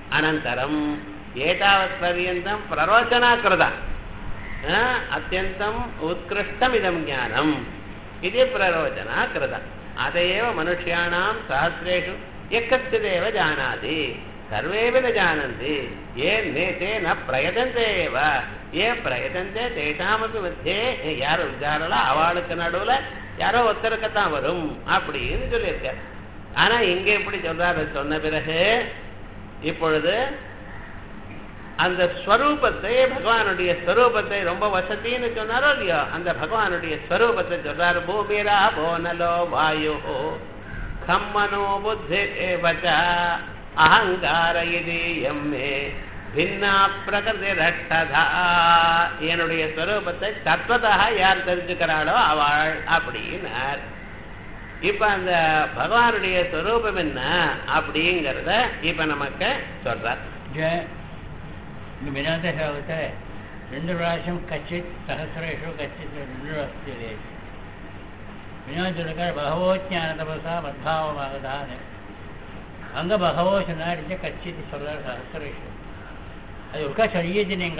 अनन्तरम् एतावत्पर्यन्तं प्ररोचना कृता आ, अत्यन्तम् उत्कृष्टमिदं ज्ञानम् इति प्ररोचना कृता अत एव मनुष्याणां सहस्रेषु यः कश्चिदेव जानाति सर्वेपि न जानन्ति ये ने ते न प्रयतन्ते एव ये பிரயத்தந்தே தேசாமக்கு மத்தியே யாரோ விசாரல அவளுக்கு நடுவுல யாரோ ஒருத்தருக்கு தான் வரும் அப்படின்னு சொல்லியிருக்கார் ஆனா இங்க எப்படி சொல்றாரு சொன்ன பிறகு இப்பொழுது அந்த ஸ்வரூபத்தை பகவானுடைய ஸ்வரூபத்தை ரொம்ப வசத்தின்னு சொன்னாரோ இல்லையோ அந்த பகவானுடைய ஸ்வரூபத்தை சொல்றாரு பூமிரா போனலோ வாயு கம்மனோ புத்தி ஏவச்ச அகங்கார இது எம்மே பின்னா பிரகிருதி ரட்டதா என்னுடைய ஸ்வரூபத்தை தத்வதாக யார் தெரிஞ்சுக்கிறாளோ அவள் அப்படின்னார் இப்ப அந்த பகவானுடைய ஸ்வரூபம் என்ன அப்படிங்கிறத இப்ப நமக்கு சொல்றார் ஜ இந்த வினாத சாகத்தை ரெண்டு பிராവശ്யம் கச்சித் சகசிரேஷு கச்சித் ரெண்டு அஸ்தி வினாதி சொல்லுங்க பகவோ ஞான தபசா மத்பாவமாகதான் அங்க பகவோ சொன்னார் இங்க கச்சித் சொல்றார் சகசிரேஷு அது ஒருக்கா சொல்லியது நீங்க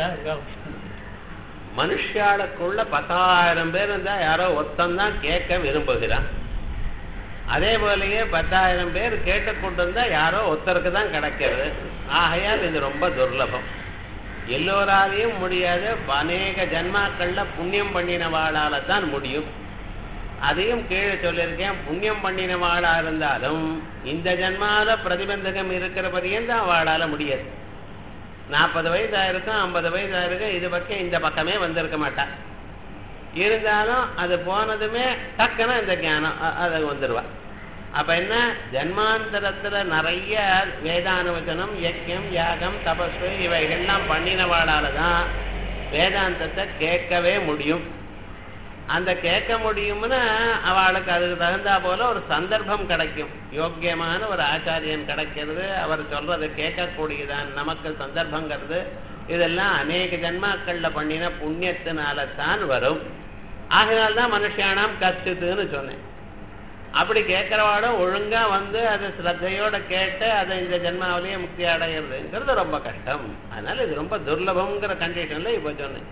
மனுஷாளுக்குள்ள பத்தாயிரம் பேர் இருந்தா யாரோ ஒருத்தன் தான் கேட்க விரும்புகிறான் அதே போலயே பத்தாயிரம் பேர் கேட்டுக்கொண்டு இருந்தா யாரோ ஒருத்தருக்கு தான் கிடைக்கிறது ஆகையால் இது ரொம்ப துர்லபம் எல்லோராலையும் முடியாது அநேக ஜன்மாக்கள்ல புண்ணியம் பண்ணினவாளால தான் முடியும் அதையும் கீழே சொல்லியிருக்கேன் புண்ணியம் பண்ணினவாளா இருந்தாலும் இந்த ஜன்மால பிரதிபந்தகம் இருக்கிற பரியந்தான் அவளால முடியாது நாற்பது வயசு ஆயிருக்கும் ஐம்பது வயசு ஆயிருக்கும் இது பக்கம் இந்த பக்கமே வந்திருக்க மாட்டான் இருந்தாலும் அது போனதுமே டக்குன்னு இந்த ஞானம் அ- அது வந்துடுவா அப்ப என்ன ஜன்மாந்தரத்துல நிறைய வேதானுவச்சனம் யஜ்யம் யாகம் தபசு இவைகள்லாம் பண்ணினவாளால தான் வேதாந்தத்தை கேட்கவே முடியும் அந்த கேட்க முடியும்னா அவளுக்கு அதுக்கு தகுந்தா போல ஒரு சந்தர்ப்பம் கிடைக்கும் யோக்கியமான ஒரு ஆச்சாரியன் கிடைக்கிறது அவர் சொல்றதை கேட்கக்கூடியதான் நமக்கு சந்தர்ப்பங்கிறது இதெல்லாம் அநேக ஜன்மாக்கள்ல பண்ணின புண்ணியத்தினால தான் வரும் ஆகினால்தான் மனுஷியானாம் கத்துதுன்னு சொன்னேன் அப்படி கேட்கிறவாடும் ஒழுங்கா வந்து அதை ஸ்ரத்தையோட கேட்டு அதை இந்த ஜென்மாவிலேயே முக்தி அடையிறதுங்கிறது ரொம்ப கஷ்டம் அதனால இது ரொம்ப துர்லபம்ங்கிற கண்டிஷன்ல இப்ப சொன்னேன்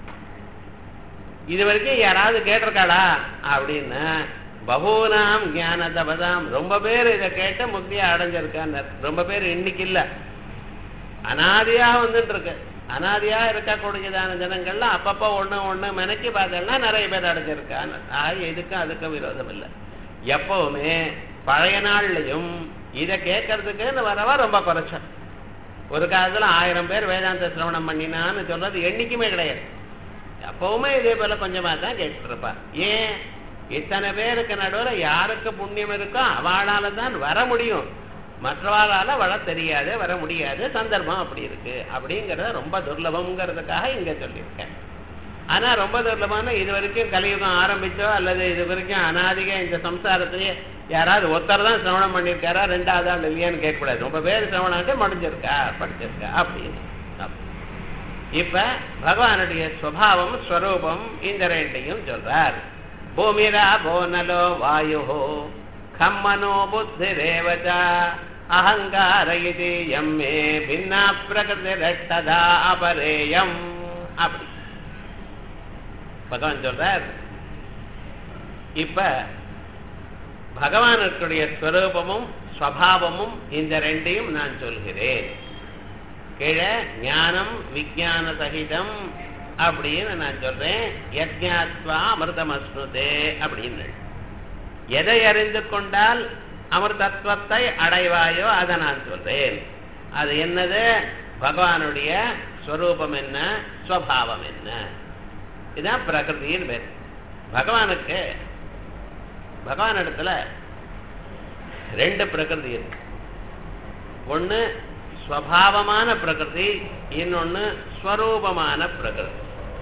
இது வரைக்கும் யாராவது கேட்டிருக்காளா அப்படின்னு பகூனாம் ஞான தபதாம் ரொம்ப பேர் இதை கேட்டு முக்தியை அடைஞ்சிருக்கான்னு ரொம்ப பேர் இன்னைக்கு இல்ல அனாதியா வந்துட்டு இருக்கு அனாதியா இருக்கக்கூடியதான ஜனங்கள்ல அப்பப்போ ஒண்ணு ஒண்ணு மெனக்கி பார்த்தோம்னா நிறைய பேர் அடைஞ்சிருக்கான்னு ஆக இதுக்கும் அதுக்கும் விரோதம் இல்லை எப்பவுமே பழைய நாள்லயும் இதை கேட்கறதுக்குன்னு வரவா ரொம்ப குறைச்சல் ஒரு காலத்துல ஆயிரம் பேர் வேதாந்த சிரவணம் பண்ணினான்னு சொல்றது என்னைக்குமே கிடையாது எப்பவுமே இதே போல கொஞ்சமா தான் கேட்டுட்டு இருப்பா ஏன் இத்தனை பேருக்கு நடுவுல யாருக்கு புண்ணியம் இருக்கோ அவளால தான் வர முடியும் மற்றவாளால வர தெரியாது வர முடியாது சந்தர்ப்பம் அப்படி இருக்கு அப்படிங்கறத ரொம்ப துர்லபம்ங்கிறதுக்காக இங்க சொல்லியிருக்கேன் ஆனா ரொம்ப துர்லபம்னா இது வரைக்கும் கலியுகம் ஆரம்பிச்சோ அல்லது இது வரைக்கும் அனாதிக இந்த சம்சாரத்திலேயே யாராவது ஒருத்தர் தான் சிரவணம் பண்ணியிருக்காரா ரெண்டாவது ஆள் இல்லையான்னு கேட்கக்கூடாது ரொம்ப பேர் சிரவணம் முடிஞ்சிருக்கா படிச்சிருக்கா அப்படின்னு அப்படி. இப்ப பகவானுடைய ஸ்வபாவம் ஸ்வரூபம் இந்த ரெண்டையும் சொல்றார் பூமிரா போனலோ வாயு கம்மனோ புத்தி தேவதா அகங்கார இது எம்மே பின்னா பிரகிருதி ரட்டதா அபரேயம் அப்படி பகவான் சொல்றார் இப்ப பகவானுடைய ஸ்வரூபமும் ஸ்வபாவமும் இந்த ரெண்டையும் நான் சொல்கிறேன் கீழே ஞானம் விஜான சகிதம் அப்படின்னு நான் சொல்றேன் யஜ்ஞாத்வா அமிர்தமஸ்னுதே அப்படின்னு எதை அறிந்து கொண்டால் அமிர்தத்துவத்தை அடைவாயோ அதை நான் சொல்றேன் அது என்னது பகவானுடைய ஸ்வரூபம் என்ன ஸ்வபாவம் என்ன இதுதான் பிரகிருதியின் பேர் பகவானுக்கு பகவான் இடத்துல ரெண்டு பிரகிருதி இருக்கு ஒண்ணு ஸ்வபாவமான பிரகிருதி இன்னொன்னு ஸ்வரூபமான பிரகிருதி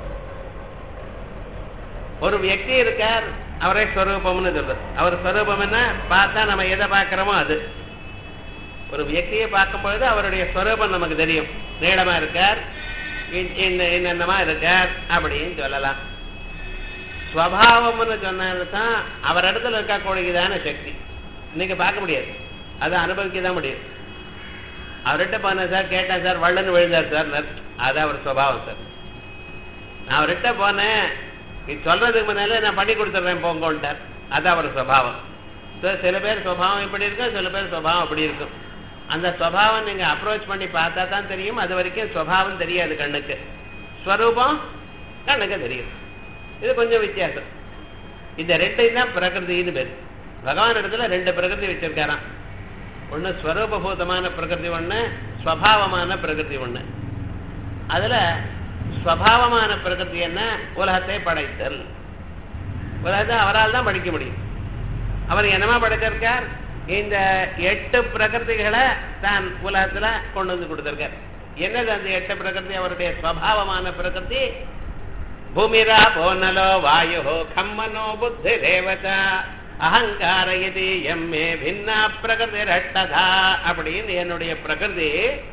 ஒரு வியக்தி இருக்கார் அவரே ஸ்வரூபம்னு சொல்றது அவர் ஸ்வரூபம் என்ன பார்த்தா நம்ம எதை பார்க்கிறோமோ அது ஒரு வியக்தியை பார்க்கும் பொழுது அவருடைய ஸ்வரூபம் நமக்கு தெரியும் நீளமா இருக்கார் இ- இந்த என்னென்னமா இருக்கார் அப்படின்னு சொல்லலாம் ஸ்வபாவம்னு சொன்னதுதான் அவர் இடத்துல இருக்கக்கூடியதான சக்தி இன்னைக்கு பார்க்க முடியாது அதை அனுபவிக்க தான் முடியும் அவர்கிட்ட போனேன் சார் கேட்டேன் சார் வள்ளன்னு விழுந்தார் சார் அது அவர் சுபாவம் சார் நான் அவர்கிட்ட போனேன் நீ சொல்றதுக்கு முன்னாலே நான் பண்ணி கொடுத்துட்றேன் போங்கன்ட்டார் அது அவர் சுபாவம் So, சில பேர் சுபாவம் இப்படி இருக்கும் சில பேர் சுபாவம் அப்படி இருக்கும் அந்த சுபாவம் நீங்க அப்ரோச் பண்ணி பார்த்தா தான் தெரியும் அது வரைக்கும் சுபாவம் தெரியாது கண்ணுக்கு ஸ்வரூபம் கண்ணுக்கு தெரியும் இது கொஞ்சம் வித்தியாசம் இந்த ரெண்டையும் தான் பிரகிருதின்னு பேர் பகவான் இடத்துல ரெண்டு பிரகிருதி வச்சிருக்காராம் ஒண்ணு ஸ்வரூபபூதமான பிரகிருதி ஒண்ணு ஸ்வபாவமான பிரகிருதி ஒண்ணு அதுல ஸ்வபாவமான பிரகிருதி என்ன உலகத்தை படைத்தல் உலகத்தை அவரால் தான் படிக்க முடியும் அவர் என்னமா படைத்திருக்கார் இந்த எட்டு பிரகிருதிகளை தான் உலகத்துல கொண்டு வந்து கொடுத்திருக்கார் என்னது அந்த எட்டு பிரகிருதி அவருடைய ஸ்வபாவமான பிரகிருதி பூமிரா போனலோ வாயு கம்மனோ புத்தி தேவதா அகங்கார இது எம்மே பின்னா பிரகிருதி ரட்டதா அப்படின்னு என்னுடைய பிரகிருதி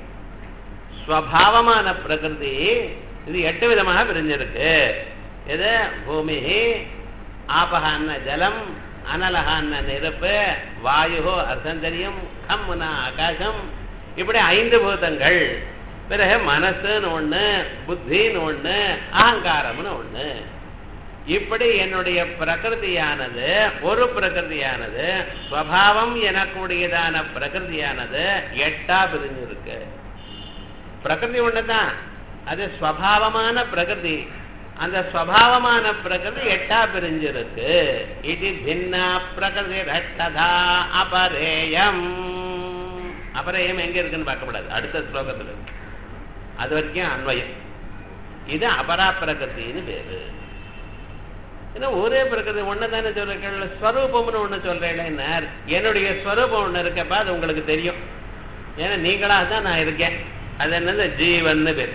ஸ்வபாவமான பிரகிருதி இது எட்டு விதமாக பிரிஞ்சிருக்கு இது பூமி ஆபகான்ன ஜலம் அனலகான்ன நெருப்பு வாயு அர்த்தந்தரியம் கம்முனா ஆகாசம் இப்படி ஐந்து பூதங்கள் பிறகு மனசுன்னு ஒண்ணு புத்தின்னு ஒண்ணு அகங்காரம்னு ஒண்ணு இப்படி என்னுடைய பிரகிருதியானது ஒரு பிரகிருதியானது ஸ்வபாவம் எனக்கூடியதான பிரகிருதியானது எட்டா பிரிஞ்சிருக்கு பிரகிருதி ஒண்ணுதான் அது ஸ்வபாவமான பிரகிருதி அந்த ஸ்வபாவமான பிரகிருதி எட்டா பிரிஞ்சிருக்கு இது பின்னா பிரகிருதி ரட்டதா அபரேயம் அபரேயம் எங்க இருக்குன்னு பார்க்கப்படாது அடுத்த ஸ்லோகத்துல இருக்கு அது வரைக்கும் அன்வயம் இது அபரா பிரகிருத்தின்னு பேரு ஏன்னா ஒரே பிரகிருதி ஒண்ணு தானே சொல்றீங்க ஸ்வரூபம்னு ஒண்ணு சொல்றேன் என்னுடைய ஸ்வரூபம் ஒண்ணு இருக்கப்ப அது உங்களுக்கு தெரியும் ஏன்னா நீங்களா தான் நான் இருக்கேன் அது என்னது ஜீவன்னு பேர்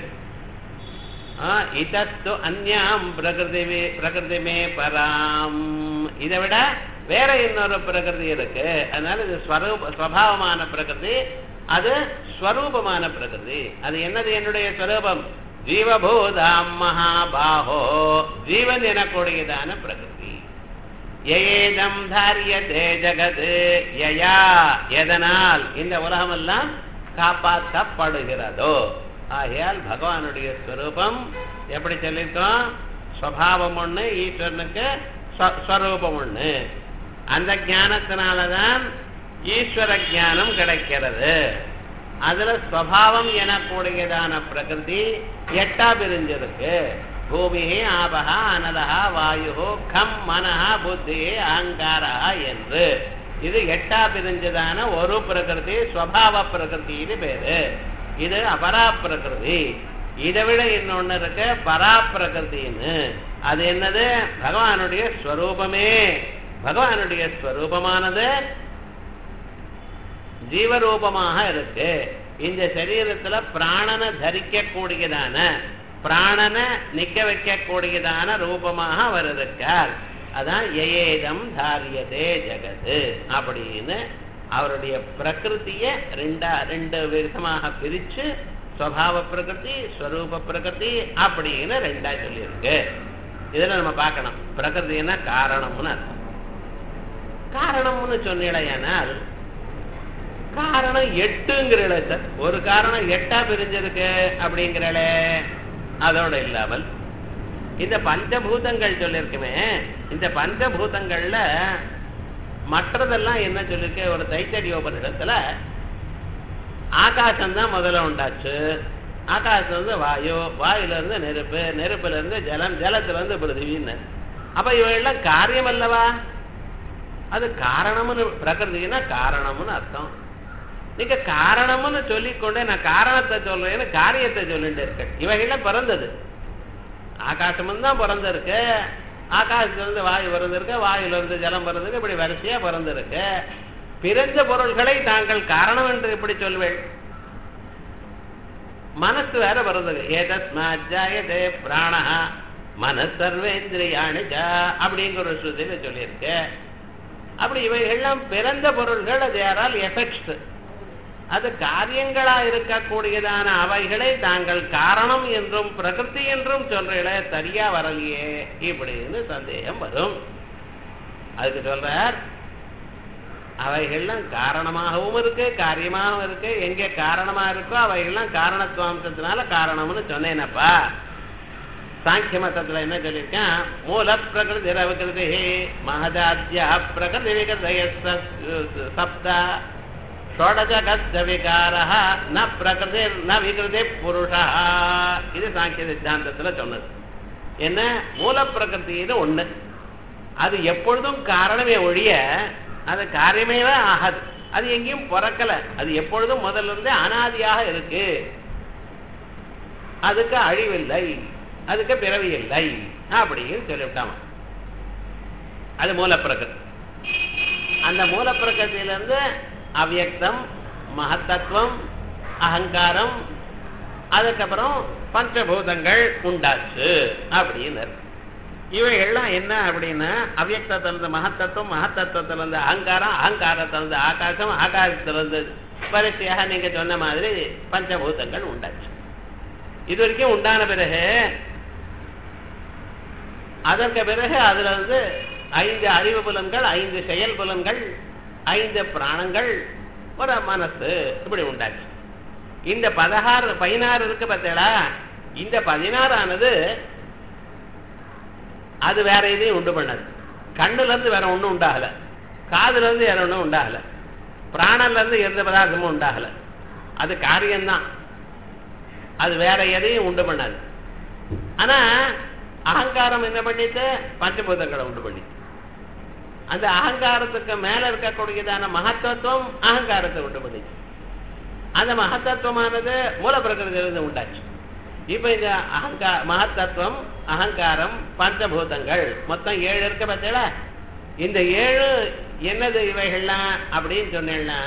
இதத்து அந்யாம் பிரகிருதி பிரகிருதிமே பராம் இதை விட வேற இன்னொரு பிரகிருதி இருக்கு அதனால இது ஸ்வரூப ஸ்வபாவமான பிரகிருதி அது ஸ்வரூபமான பிரகிருதி அது என்னது என்னுடைய ஸ்வரூபம் ஜீவபூதாம் மகாபாஹோ ஜீவன் எனக்கூடியதான பிரகிருதி ஏதம் தாரியதே ஜகது யயா எதனால் இந்த உலகமெல்லாம் காப்பாற்றப்படுகிறதோ ஆகையால் பகவானுடைய ஸ்வரூபம் எப்படி சொல்லியிருக்கோம் ஸ்வபாவம் ஒண்ணு ஈஸ்வரனுக்கு ஸ்வரூபம் ஒண்ணு அந்த ஞானத்தினாலதான் ஈஸ்வர ஞானம் கிடைக்கிறது அதுல ஸ்வபாவம் எனக்கூடியதான பிரகிருதி எட்டா பிரிஞ்சிருக்கு பூமி ஆபகா அனலகா வாயு கம் மனஹா புத்தி அகங்காரா என்று இது எட்டா பிரிஞ்சதான ஒரு பிரகிருதி ஸ்வபாவ பிரகிருத்தின்னு பேரு இது அபரா பிரகிருதி இதை விட இன்னொன்னு இருக்கு பரா பிரகிருத்தின்னு அது என்னது பகவானுடைய ஸ்வரூபமே பகவானுடைய ஸ்வரூபமானது ஜீவரூபமாக இருக்கு இந்த சரீரத்துல பிராணனை தரிக்க கூடியதான பிராணனை நிக்க வைக்க கூடியதான ரூபமாக அவர் இருக்கார் அதான் ஏதம் தாரியதே ஜெகது அப்படின்னு அவருடைய பிரகிருத்திய ரெண்டா ரெண்டு விதமாக பிரிச்சு ஸ்வபாவ பிரகிருதி ஸ்வரூப பிரகிருதி அப்படின்னு ரெண்டா சொல்லியிருக்கு இதுல நம்ம பார்க்கணும் பிரகிருதினா காரணம்னு அர்த்தம் காரணம்னு சொன்னீடையானால் காரணம் எட்டுங்கிறல சார் ஒரு காரணம் எட்டா பிரிஞ்சிருக்கு அப்படிங்கிறல அதோட இல்லாமல் இந்த பஞ்சபூதங்கள் சொல்லியிருக்குமே இந்த பஞ்சபூதங்கள்ல மற்றதெல்லாம் என்ன சொல்லிருக்கு ஒரு தைத்தரியோபனிடத்துல ஆகாசம் தான் முதல்ல உண்டாச்சு ஆகாசம் வந்து வாயு வாயுல இருந்து நெருப்பு நெருப்புல இருந்து ஜலம் ஜலத்துல இருந்து பிருத்திவின்னு அப்ப இவையெல்லாம் காரியம் அல்லவா அது காரணம்னு பிரகிருதினா காரணம்னு அர்த்தம் நீங்க காரணம்னு சொல்லிக்கொண்டே நான் காரணத்தை சொல்றேன்னு காரியத்தை சொல்லிட்டு இருக்கேன் இவைகள்லாம் பிறந்தது ஆகாசமும் தான் பிறந்திருக்கு ஆகாசத்துல இருந்து வாயு பிறந்திருக்கு வாயுல இருந்து ஜலம் பிறந்திருக்கு இப்படி வரிசையா பிறந்திருக்கு பிறந்த பொருள்களை தாங்கள் காரணம் என்று எப்படி சொல்வேன் மனசு வேற பிறந்தது ஏதஸ்மாஜாயதே பிராணஹா மனசர்வேந்திரியாணி அப்படிங்கிற ஒரு ஸ்ருதியில சொல்லியிருக்கு அப்படி இவைகள்லாம் பிறந்த பொருள்கள் அது யாரால் எஃபெக்ட்ஸ் அது காரியங்களா இருக்கக்கூடியதான அவைகளை தாங்கள் காரணம் என்றும் பிரகிருதி என்றும் சொல்றீங்களே சரியா வரலையே இப்படின்னு சந்தேகம் வரும் அதுக்கு சொல்றார் அவைகள்லாம் காரணமாகவும் இருக்கு காரியமாகவும் இருக்கு எங்க காரணமா இருக்கோ அவைகள்லாம் காரணத்துவம்சத்தினால காரணம்னு சொன்னேனப்பா சாங்கிய மதத்துல என்ன சொல்லியிருக்கேன் மூல பிரகிருதி ரவிகிருதி மகதாத்யா பிரகிருதி விகிருதய சப்த ஷோடஜகத்த விகாரः ந பிரகிருதி ந விகிருதி புருஷா இது சாங்கிய சித்தாந்தத்துல சொன்னது என்ன மூல பிரகிருத்தின்னு ஒண்ணு அது எப்பொழுதும் காரணமே ஒழிய அது காரியமே ஆகாது அது எங்கேயும் பிறக்கல அது எப்பொழுதும் முதல்ல இருந்தே அனாதியாக இருக்கு அதுக்கு அழிவில்லை அதுக்கு பிறவி இல்லை அப்படின்னு சொல்லிவிட்டான் அது மூலப்பிரகிருதி அந்த மூலப்பிரகிருத்திலிருந்து அவ்யக்தம் மகத்தத்துவம் அகங்காரம் அதுக்கப்புறம் பஞ்சபூதங்கள் உண்டாச்சு அப்படின்னு இவைகள்லாம் என்ன அப்படின்னா அவ்யக்தத்திலிருந்து மகத்தத்துவம் மகத்தத்துவத்திலிருந்து அகங்காரம் அகங்காரத்திலிருந்து ஆகாசம் ஆகாசத்திலிருந்து வரிசையாக நீங்க சொன்ன மாதிரி பஞ்சபூதங்கள் உண்டாச்சு இது வரைக்கும் உண்டான பிறகு அதற்கு பிறகு அதுல இருந்து ஐந்து அறிவு புலன்கள் ஐந்து செயல் புலன்கள் ஐந்து பிராணங்கள் ஒரு மனசு இப்படி உண்டாச்சு இந்த பதினாறு பதினாறு இருக்கு பார்த்தீங்களா இந்த பதினாறானது அது வேற எதையும் உண்டு பண்ணாது கண்ணுல இருந்து வேற ஒண்ணும் உண்டாகல காதுல இருந்து வேற ஒண்ணும் உண்டாகல பிராணன்ல இருந்து எந்த பதார்த்தமும் உண்டாகல அது காரியம்தான் அது வேற எதையும் உண்டு பண்ணாது ஆனா அகங்காரம் என்ன பண்ணிட்டு பஞ்சபூதங்களை உண்டு பண்ணிட்டு அந்த அகங்காரத்துக்கு மேல இருக்கக்கூடியதான மகத்தத்துவம் அகங்காரத்தை உண்டு பண்ணிச்சு அந்த மகத்தத்துவமானது மூலப்பிரகிருதியிலிருந்து உண்டாச்சு இப்ப இந்த அகங்கா மகத்தத்துவம் அகங்காரம் பஞ்சபூதங்கள் மொத்தம் ஏழு இருக்க பார்த்தீங்களா இந்த ஏழு என்னது இவைகள்லாம் அப்படின்னு சொன்னேன்னா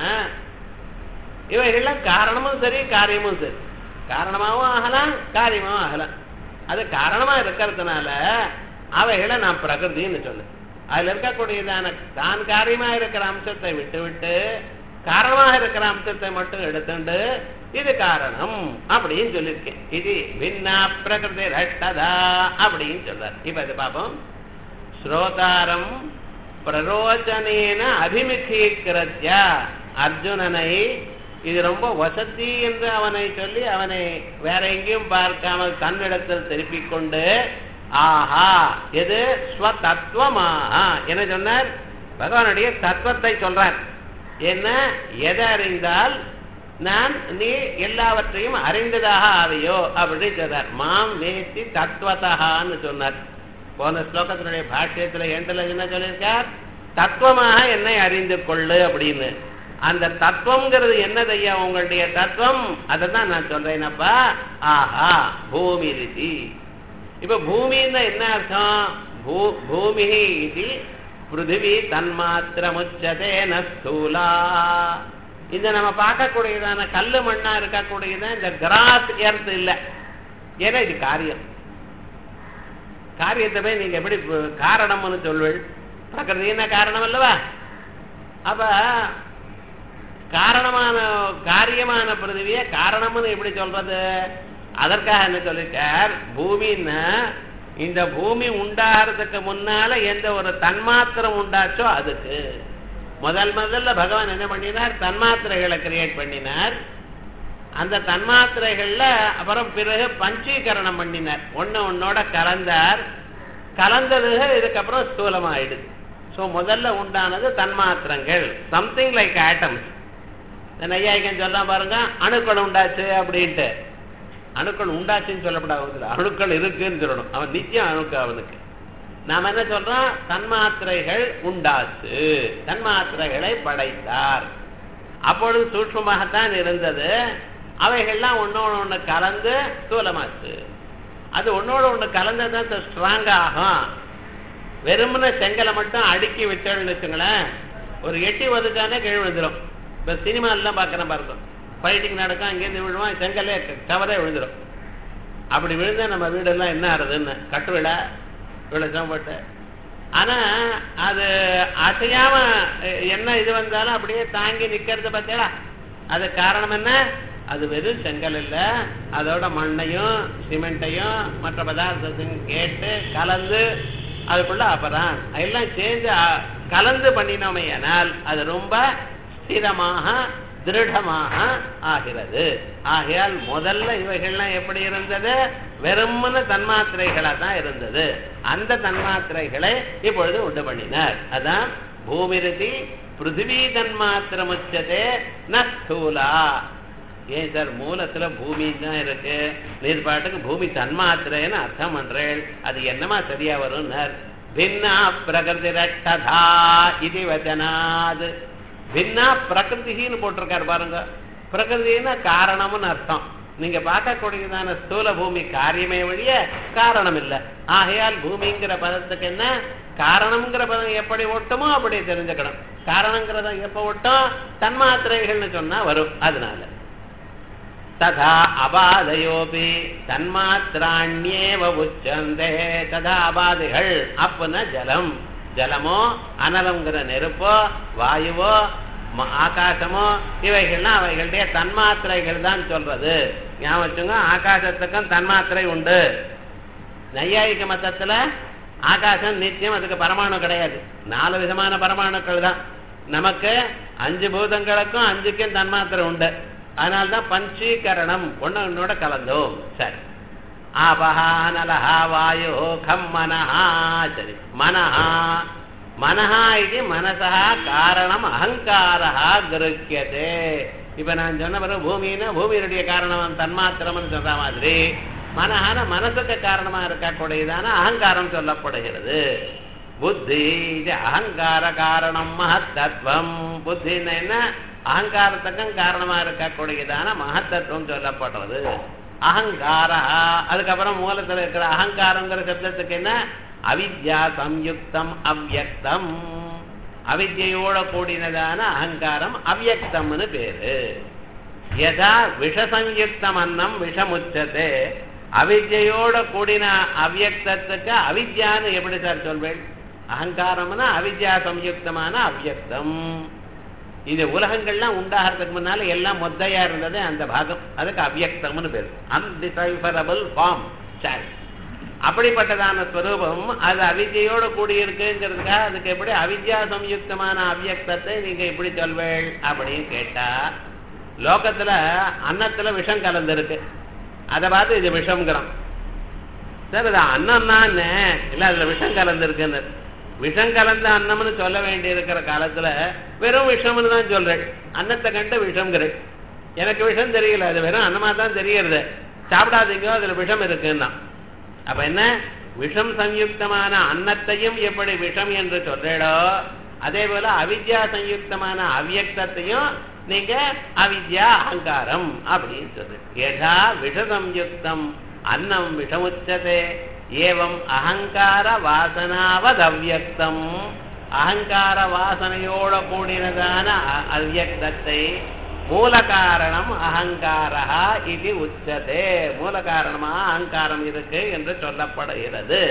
இவைகள்லாம் காரணமும் சரி காரியமும் சரி காரணமாகவும் ஆகலாம் காரியமாகவும் ஆகலாம் அது காரணமா இருக்கிறதுனால அவைகளை நான் பிரகிருதின்னு சொன்னேன் அதுல இருக்கக்கூடியதான தான் காரியமா இருக்கிற அம்சத்தை விட்டு விட்டு காரணமாக இருக்கிற அம்சத்தை மட்டும் எடுத்துண்டு இது காரணம் அப்படின்னு சொல்லியிருக்கேன் இது பின்னா பிரகிருதி ரட்டதா அப்படின்னு சொல்றார் இப்ப இது பாப்போம் ஸ்ரோதாரம் பிரரோச்சனேன அபிமுகீக்கிரத்ய அர்ஜுனனை இது ரொம்ப வசதி என்று அவனை சொல்லி அவனை வேற எங்கேயும் பார்க்காமல் தன்னிடத்தில் திருப்பிக் கொண்டு ஆஹா எது ஸ்வதத்துவமாஹா என்ன சொன்னார் பகவானுடைய தத்துவத்தை சொல்றார் என்ன எதை அறிந்தால் நான் நீ எல்லாவற்றையும் அறிந்ததாக ஆவையோ அப்படின்னு சொல்றார் மாம் வேத்தி தத்துவத்தான்னு சொன்னார் போன ஸ்லோகத்தினுடைய பாஷ்யத்துல எண்டில் என்ன சொல்லியிருக்கார் தத்துவமாக என்னை அறிந்து கொள்ளு அப்படின்னு அந்த தத்துவம்ங்கிறது என்னதையா உங்களுடைய தத்துவம் அதை தான் நான் சொல்றேனப்பா ஆஹா பூமி ரிதி இப்ப பூமின்னா என்ன அர்த்தம் பூ பூமி இது பிருத்திவி தன்மாத்திரமுச்சதே நஸ்தூலா இந்த நம்ம பார்க்கக்கூடியதான கல்லு மண்ணா இருக்கக்கூடியதான் இந்த கிராஸ் எர்த் இல்ல ஏன்னா இது காரியம் காரியத்தை போய் நீங்க எப்படி காரணம்னு சொல்வீள் பிரகிருதி என்ன காரணம் அல்லவா அப்ப காரணமான காரியமான பிருத்திவிய காரணம்னு எப்படி சொல்றது அதற்காக என்ன சொல்லிட்டார் பூமின்னா இந்த பூமி உண்டாகிறதுக்கு முன்னால எந்த ஒரு தன்மாத்திரம் உண்டாச்சோ அதுக்கு முதல் முதல்ல பகவான் என்ன பண்ணினார் தன்மாத்திரைகளை கிரியேட் பண்ணினார் அந்த தன்மாத்திரைகள்ல அப்புறம் பிறகு பஞ்சீகரணம் பண்ணினார் ஒன்னு ஒன்னோட கலந்தார் கலந்தது இதுக்கப்புறம் ஸ்தூலமாயிடுது ஸோ முதல்ல உண்டானது தன்மாத்திரங்கள் சம்திங் லைக் ஆட்டம்ஸ் நையாயிக்கம் சொல்ல பாருங்க அணுக்கள் உண்டாச்சு அப்படின்ட்டு அணுக்கள் உண்டாச்சுன்னு சொல்லப்படாது அணுக்கள் இருக்குன்னு சொல்லணும் அவன் நித்தியம் அணுக்கு அவனுக்கு நாம என்ன சொல்றோம் தன்மாத்திரைகள் உண்டாச்சு தன்மாத்திரைகளை படைத்தார் அப்பொழுது சூட்சமாகத்தான் இருந்தது அவைகள்லாம் ஒன்னோட ஒண்ணு கலந்து ஸ்தூலமாச்சு அது ஒன்னோட ஒண்ணு கலந்ததான் ஸ்ட்ராங் ஆகும் வெறுமன செங்கலை மட்டும் அடுக்கி வச்சோம்னு வச்சுங்களேன் ஒரு எட்டி ஒதுக்கானே கீழ் விழுந்துடும் இப்ப சினிமா எல்லாம் பாக்குறேன் பாருங்க ஃபைட்டிங் நடக்கும் அங்கேருந்து விழுவான் செங்கலே கவரே விழுந்துடும் அப்படி விழுந்தா நம்ம வீடெல்லாம் என்ன ஆறுதுன்னு கட்டு விழா விளச்சம் போட்டு ஆனா அது அசையாம என்ன இது வந்தாலும் அப்படியே தாங்கி நிக்கிறது பார்த்தீங்களா அது காரணம் என்ன அது வெறும் செங்கல் இல்ல அதோட மண்ணையும் சிமெண்ட்டையும் மற்ற பதார்த்தத்தையும் கேட்டு கலந்து அதுக்குள்ள அப்புறம் எல்லாம் சேர்ந்து கலந்து பண்ணினோமையானால் அது ரொம்ப ஸ்திரமாக திருடமாக ஆகிறது ஆகையால் முதல்ல இவைகள்லாம் எப்படி இருந்தது வெறுமன தன்மாத்திரைகளா தான் இருந்தது அந்த தன்மாத்திரைகளை இப்பொழுது உண்டு பண்ணினார் அதான் பூமிருதி பிருத்திவி தன்மாத்திரமுச்சதே ந ஸ்தூலா ஏன் சார் மூலத்துல பூமி தான் இருக்கு நீர் பாட்டுக்கு பூமி தன்மாத்திரைன்னு அர்த்தம் பண்றேன் அது என்னமா சரியா வரும்னார் பின்னா பிரகிருதி ரட்டதா இது வச்சனாது பின்னா பிரகிருதின்னு போட்டிருக்காரு பாருங்க பிரகிருதின்னா காரணம்னு அர்த்தம் நீங்க பார்க்கக்கூடியதான ஸ்தூல பூமி காரியமே வழிய காரணம் இல்லை ஆகையால் பூமிங்கிற பதத்துக்கு என்ன காரணம்ங்கிற பதம் எப்படி ஒட்டுமோ அப்படி தெரிஞ்சுக்கணும் காரணங்கிறத எப்ப ஒட்டும் தன்மாத்திரைகள்னு சொன்னா வரும் அதனால ததா அபாதையோபி தன்மாத்திராண்யேவ உச்சந்தே ததா அபாதைகள் அப்பனா ஜலம் ஜலமோ அனலங்கிற நெருப்போ வாயுவோ ம- ஆகாசமோ இவைகள்லாம் அவைகளுடைய தன்மாத்திரைகள் தான் சொல்றது ஞாபகம் வச்சுங்க ஆகாசத்துக்கும் தன்மாத்திரை உண்டு நையாயிக மத்தத்துல ஆகாசம் நித்தியம் அதுக்கு பரமாணு கிடையாது நாலு விதமான பரமாணுக்கள் தான் நமக்கு அஞ்சு பூதங்களுக்கும் அஞ்சுக்கும் தன்மாத்திரை உண்டு அதனால்தான் பஞ்சீகரணம் ஒண்ணு ஒன்னோட கலந்தோம் சரி ஆபஹா நலஹா வாயு கம் மனஹா சரி மனஹா மனஹா இது மனசா காரணம் அகங்காரா கிருக்கியதே இப்ப நான் சொன்ன பிறகு பூமின்னா பூமியினுடைய காரணம் தன்மாத்திரம்னு சொல்ற மாதிரி மனஹான மனசுக்கு காரணமா இருக்கக்கூடியதான அகங்காரம் சொல்லப்படுகிறது புத்தி இது அகங்கார காரணம் மகத்தத்துவம் புத்தின்னு என்ன அகங்காரத்துக்கும் காரணமா இருக்கக்கூடியதான மகத்தத்துவம் சொல்லப்படுறது அகங்காரா அதுக்கப்புறம் மூலத்துல இருக்கிற அகங்காரங்கிற சப்தத்துக்கு என்ன அவித்யா சம்யுக்தம் அவ்யக்தம் அவித்யோட கூடினதான அகங்காரம் அவ்யக்தம்னு பேரு யதா விஷசம்யுக்தம் அன்னம் விஷமுச்சதே அவித்யோட கூடின அவ்யக்தத்துக்கு அவித்யான்னு எப்படி சார் சொல்வேன் அகங்காரம்னா அவித்யா சம்யுக்தமான அவ்யக்தம் இது உலகங்கள்லாம் உண்டாகிறதுக்கு முன்னால எல்லாம் மொத்தையா இருந்தது அந்த பாகம் அதுக்கு அவ்யக்தம்னு பேர் அன்டிசைஃபரபிள் ஃபார்ம் சரி அப்படிப்பட்டதான ஸ்வரூபம் அது அவித்யோட கூடி இருக்குங்கிறதுக்காக அதுக்கு எப்படி அவித்யா சம்யுக்தமான அவ்யக்தத்தை நீங்க எப்படி சொல்வேள் அப்படின்னு கேட்டா லோகத்துல அன்னத்துல விஷம் கலந்துருக்கு அதை பார்த்து இது விஷம்ங்கிறான் சார் இது அன்னம் தான் இல்ல அதுல விஷம் கலந்துருக்குன்னு விஷம் கலந்த அன்னம்னு சொல்ல வேண்டி இருக்கிற காலத்துல வெறும் விஷம்னு தான் சொல்றேன் அன்னத்தை கண்டு விஷம்ங்கிறேன் எனக்கு விஷம் தெரியல அது வெறும் அன்னமா தான் தெரியறது சாப்பிடாதீங்க அதுல விஷம் இருக்குன்னா அப்ப என்ன விஷம் சம்யுக்தமான அன்னத்தையும் எப்படி விஷம் என்று சொல்றேடோ அதே போல அவித்யா சம்யுக்தமான அவ்யக்தத்தையும் நீங்க அவித்யா அகங்காரம் அப்படின்னு சொல்றேன் யதா விஷசம்யுக்தம் அன்னம் விஷமுச்சதே ஏவம் அகங்கார வாசனாவத் அவ்யக்தம் அகங்கார வாசனையோட கூடினதான அ- அவ்யக்தத்தை மூல காரணம் அகங்காரா இது உச்சதே மூல காரணமா அகங்காரம் இருக்கு என்று சொல்லப்படுகிறது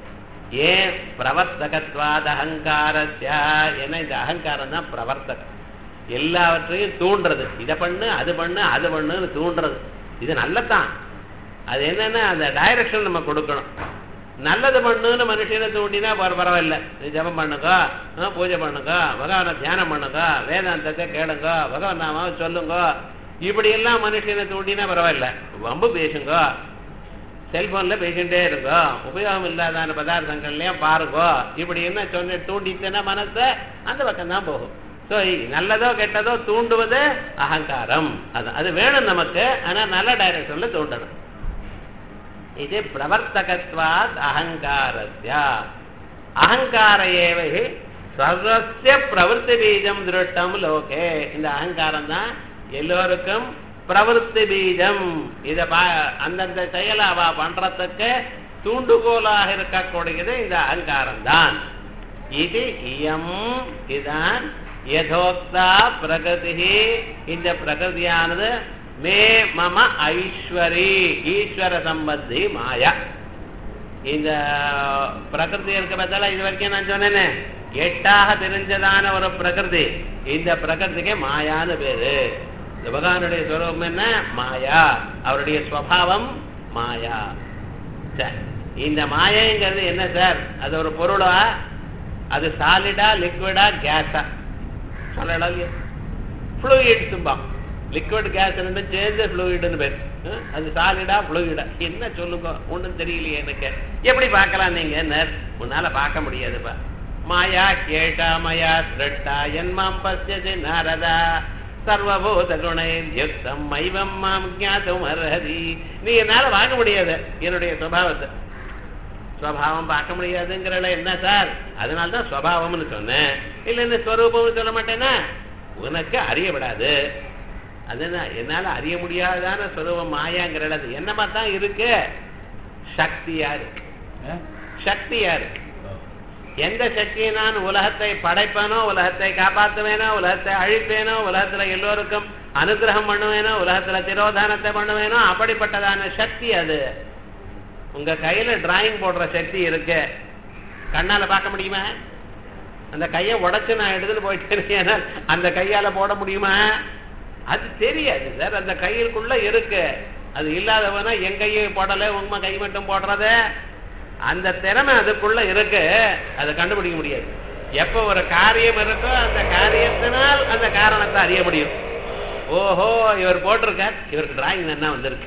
ஏன் பிரவர்த்தகத்வாத அகங்காரஸ்யா ஏன்னா இந்த அகங்காரம் தான் பிரவர்த்தகம் எல்லாவற்றையும் தூண்டுறது இதை பண்ணு அது பண்ணு அது பண்ணுன்னு தூண்டுறது இது நல்லதான் அது என்னன்னா அந்த டைரக்ஷன் நம்ம கொடுக்கணும் நல்லது பண்ணுன்னு மனுஷனை தூண்டினா பர- பரவாயில்ல நீ ஜபம் பண்ணுங்க ஆ, பூஜை பண்ணுங்க பகவானை தியானம் பண்ணுங்க வேதாந்தத்தை கேளுங்க பகவான் நாமாவை சொல்லுங்க இப்படி எல்லாம் மனுஷனை தூண்டினா பரவாயில்ல வம்பு பேசுங்க செல்போன்ல பேசிட்டே இருங்க உபயோகம் இல்லாதான பதார்த்தங்கள்லயும் பாருங்க இப்படி என்ன சொன்ன தூண்டிச்சுன்னா மனசை அந்த பக்கம் தான் போகும் ஸோ நல்லதோ கெட்டதோ தூண்டுவது அகங்காரம் அது அது வேணும் நமக்கு ஆனா நல்ல டைரக்ஷன்ல தூண்டணும் இது பிரவர்த்தகத்வாத் அகங்காரஸ்ய அகங்கார ஏவகி சர்வசிய பிரவருத்தி பீஜம் திருஷ்டம் லோகே இந்த அகங்காரம் தான் எல்லோருக்கும் பிரவருத்தி பீஜம் இத பா அந்தந்த செயலை அவ பண்றதுக்கு தூண்டுகோலாக இருக்கக்கூடியது இந்த அகங்காரம் தான் இது இயம் இதான் யதோக்தா பிரகதி இந்த பிரகிருதியானது மே மம ஐஸ்வரி ஈஸ்வர சம்பந்தி மாயா இந்த பிரகிருதி இருக்க பத்தால இது வரைக்கும் நான் சொன்னேனே எட்டாக தெரிஞ்சதான ஒரு பிரகிருதி இந்த பிரகிருதிக்கு மாயான்னு பேரு இந்த பகவானுடைய ஸ்வரூபம் என்ன மாயா அவருடைய ஸ்வபாவம் மாயா சரி இந்த மாயைங்கிறது என்ன சார் அது ஒரு பொருளா அது சாலிடா லிக்விடா கேஸா சொல்லலாம் இல்லையா ஃப்ளூயிட்ஸும்பா லிக்விட் கேஸ் ரெண்டும் சேர்ந்து ஃப்ளூயிடுன்னு பேர் அஹ், அது சாலிடா ஃப்ளூயிடா என்ன சொல்லுங்க ஒண்ணும் தெரியலையே எனக்கு எப்படி பார்க்கலாம் நீங்க நர் உன்னால பார்க்க முடியாதுப்பா மாயா கேட்டா மயா சிரட்டா என்மாம் பசியது நாரதா சர்வபூத குணையுக்தம் மைவம் மாம் ஞாத்தும் அர்ஹதி நீ என்னால பார்க்க முடியாது என்னுடைய சுபாவத்தை ஸ்வபாவம் பார்க்க முடியாதுங்கிறல என்ன சார் அதனால தான் ஸ்வபாவம்னு சொன்னேன் இல்லைன்னு ஸ்வரூபம்னு சொல்ல மாட்டேனா உனக்கு அறியப்படாது அதுதான் என்னால அறிய முடியாதான ஸ்வரூபம் மாயாங்கிறல அது என்னமா தான் இருக்கு சக்தியா இருக்கு ஆ? சக்தியா இருக்கு எந்த சக்தியை நான் உலகத்தை படைப்பேனோ உலகத்தை காப்பாற்றுவேனோ உலகத்தை அழிப்பேனோ உலகத்துல எல்லோருக்கும் அனுகிரகம் பண்ணுவேனோ உலகத்துல திரோதானத்தை பண்ணுவேனோ அப்படிப்பட்டதான சக்தி அது உங்க கையில டிராயிங் போடுற சக்தி இருக்கு கண்ணால பார்க்க முடியுமா அந்த கையை உடைச்சு நான் எடுத்துட்டு போயிட்டேன் அந்த கையால போட முடியுமா அது தெரியாது சார் அந்த கையிற்குள்ள இருக்கு அது இல்லாதவனா என் கையை போடல உங்க கை மட்டும் போடுறத அந்த திறமை அதுக்குள்ள இருக்கு அதை கண்டுபிடிக்க முடியாது எப்ப ஒரு காரியம் இருக்கோ அந்த காரியத்தினால் அந்த காரணத்தை அறிய முடியும் ஓஹோ இவர் போட்டிருக்கார் இவருக்கு டிராயிங் என்ன வந்திருக்கு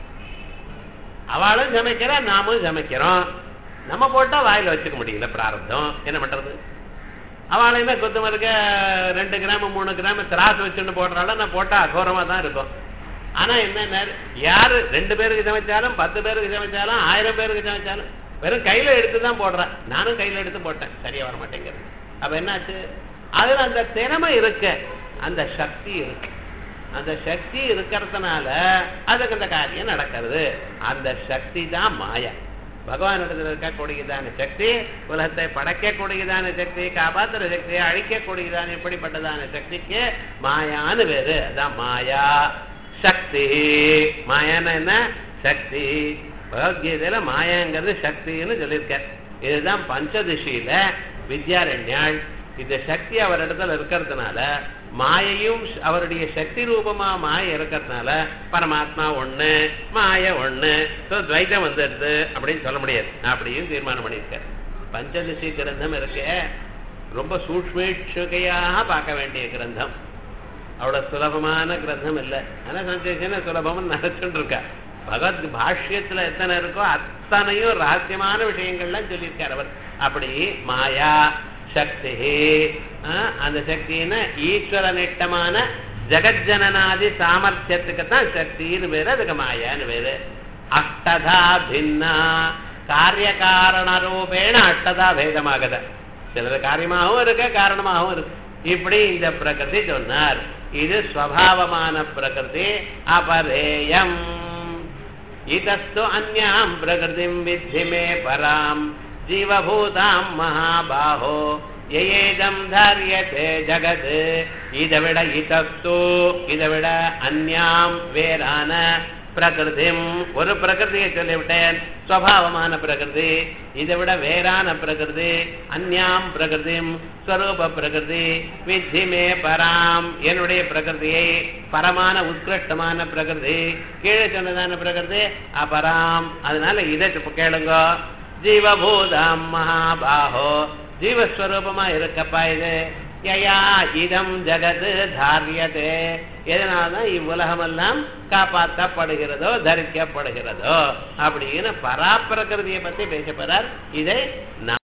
அவளும் சமைக்கிறா நாமும் சமைக்கிறோம் நம்ம போட்டா வாயில வச்சுக்க முடியல பிராரப்தம் என்ன பண்றது அவளையுமே குத்தம் இருக்க ரெண்டு கிராம் மூணு கிராம் திராசு வச்சுன்னு போடுறாலும் நான் போட்டா அகோரமா தான் இருக்கும் ஆனா என்ன யாரு ரெண்டு பேருக்கு சமைச்சாலும் பத்து பேருக்கு சமைச்சாலும் ஆயிரம் பேருக்கு சமைச்சாலும் வெறும் கையில எடுத்து தான் போடுறேன் நானும் கையில எடுத்து போட்டேன் சரியா வர மாட்டேங்கிறது அப்ப என்னாச்சு அதுல அந்த திறமை இருக்கு அந்த சக்தி இருக்கு அந்த சக்தி இருக்கிறதுனால அதுக்கு அந்த காரியம் நடக்கிறது அந்த சக்தி தான் மாயா பகவானிடத்தில் இருக்கக்கூடியதான சக்தி உலகத்தை படைக்கக்கூடியதான சக்தி காப்பாற்றுற சக்தி அழிக்கக்கூடியதான இப்படிப்பட்டதான சக்திக்கு மாயான்னு வேறு அதான் மாயா சக்தி மாயான்னா என்ன சக்தி பகவத்கீதையில மாயாங்கிறது சக்தின்னு சொல்லியிருக்க இதுதான் பஞ்சதிஷியில வித்யாரண்யாள் இந்த சக்தி அவரிடத்துல இருக்கிறதுனால மாயையும் அவருடைய சக்தி ரூபமா மாய இருக்கிறதுனால பரமாத்மா ஒண்ணு மாய ஒண்ணு So, துவைதம் வந்துடுது அப்படின்னு சொல்ல முடியாது அப்படின்னு தீர்மானம் பண்ணியிருக்காரு பஞ்சதிசி கிரந்தம் இருக்கு ரொம்ப சூக்மேட்சுகையாக பார்க்க வேண்டிய கிரந்தம் அவ்வளவு சுலபமான கிரந்தம் இல்லை ஆனா சந்தேஷன சுலபம்னு நினைச்சுட்டு இருக்கா பகவத் பாஷ்யத்துல எத்தனை இருக்கோ அத்தனையும் ரகசியமான விஷயங்கள்லாம் சொல்லியிருக்கார் அவர் அப்படி மாயா சக்தி அந்த சக்தின்னா ஈஸ்வர நிட்டமான ஜெகஜனனாதி சாமர்த்தியத்துக்கு தான் சக்தின்னு பேரு அதுக்கு மாயான்னு பேரு அஷ்டதா பின்னா காரிய காரண ரூபேண அஷ்டதா பேதமாகுது சிலது காரியமாகவும் இருக்கு காரணமாகவும் இருக்கு இப்படி இந்த பிரகிருதி சொன்னார் இது ஸ்வபாவமான பிரகிருதி அபரேயம் இதஸ்து அந்யாம் பிரகிருதிம் வித்தி மே பராம் ஜீவபூதாம் மகாபாஹோ ஏதம் தாரியதே ஜகத் இதை விட இதஸ்து இதை விட அந்யாம் வேறான பிரகிருதிம் ஒரு பிரகிருதியை சொல்லிவிட்டேன் ஸ்வபாவமான பிரகிருதி இதை விட வேறான பிரகிருதி அந்யாம் பிரகிருதிம் ஸ்வரூப பிரகிருதி வித்திமே பராம் என்னுடைய பிரகிருதியை பரமான உத்கிருஷ்டமான பிரகிருதி கீழே சொன்னதான பிரகிருதி அபராம் அதனால இதை இப்ப கேளுங்க ஜீவபூதம் மகாபாஹோ ஜீவஸ்வரூபமா இருக்கப்பா இது யயா இதம் ஜகத் தாரியதே எதனால்தான் இவ்வுலகமெல்லாம் காப்பாற்றப்படுகிறதோ தரிக்கப்படுகிறதோ அப்படின்னு பராப்பிரகிருதியை பத்தி பேசப்படுறார் இதை